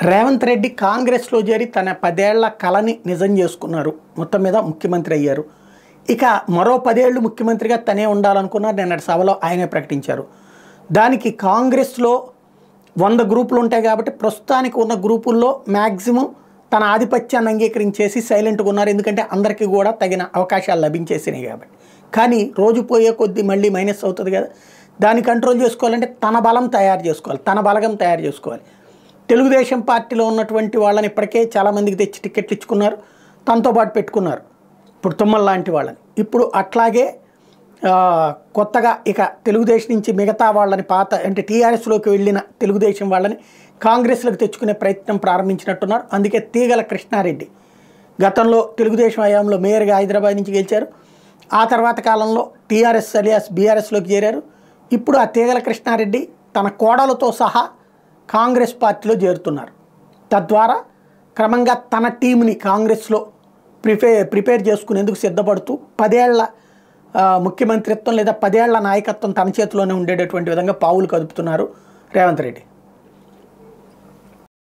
రేవంత్ రెడ్డి కాంగ్రెస్లో చేరి తన పదేళ్ల కళని నిజం చేసుకున్నారు మొత్తం మీద ముఖ్యమంత్రి అయ్యారు ఇక మరో పదేళ్ళు ముఖ్యమంత్రిగా తనే ఉండాలనుకున్నారు నిన్నటి సభలో ఆయనే ప్రకటించారు దానికి కాంగ్రెస్లో వంద గ్రూపులు ఉంటాయి కాబట్టి ప్రస్తుతానికి ఉన్న గ్రూపుల్లో మ్యాక్సిమం తన ఆధిపత్యాన్ని అంగీకరించేసి సైలెంట్గా ఉన్నారు ఎందుకంటే అందరికీ కూడా తగిన అవకాశాలు లభించేసినాయి కాబట్టి కానీ రోజు పోయే కొద్దీ మళ్ళీ మైనస్ అవుతుంది కదా దాన్ని కంట్రోల్ చేసుకోవాలంటే తన బలం తయారు చేసుకోవాలి తన బలగం తయారు చేసుకోవాలి తెలుగుదేశం పార్టీలో ఉన్నటువంటి వాళ్ళని ఇప్పటికే చాలామందికి తెచ్చి టికెట్లు ఇచ్చుకున్నారు తనతో పాటు పెట్టుకున్నారు ఇప్పుడు తుమ్మల లాంటి వాళ్ళని ఇప్పుడు అట్లాగే ఆ, కొత్తగా ఇక తెలుగుదేశం నుంచి మిగతా వాళ్ళని పాత అంటే టీఆర్ఎస్లోకి వెళ్ళిన తెలుగుదేశం వాళ్ళని కాంగ్రెస్లోకి తెచ్చుకునే ప్రయత్నం ప్రారంభించినట్టున్నారు అందుకే తీగల కృష్ణారెడ్డి గతంలో తెలుగుదేశం హయాంలో మేయర్గా హైదరాబాద్ నుంచి గెలిచారు ఆ తర్వాత కాలంలో టీఆర్ఎస్ అలియాస్ బీఆర్ఎస్లోకి చేరారు ఇప్పుడు ఆ తీగల కృష్ణారెడ్డి తన కోడలతో సహా కాంగ్రెస్ పార్టీలో చేరుతున్నారు తద్వారా క్రమంగా తన టీంని కాంగ్రెస్లో ప్రిపేర్ ప్రిపేర్ చేసుకునేందుకు సిద్ధపడుతూ పదేళ్ల ఆ, ముఖ్యమంత్రిత్వం లేదా పదేళ్ల నాయకత్వం తన చేతిలోనే ఉండేటటువంటి విధంగా పావులు కదుపుతున్నారు రేవంత్ రెడ్డి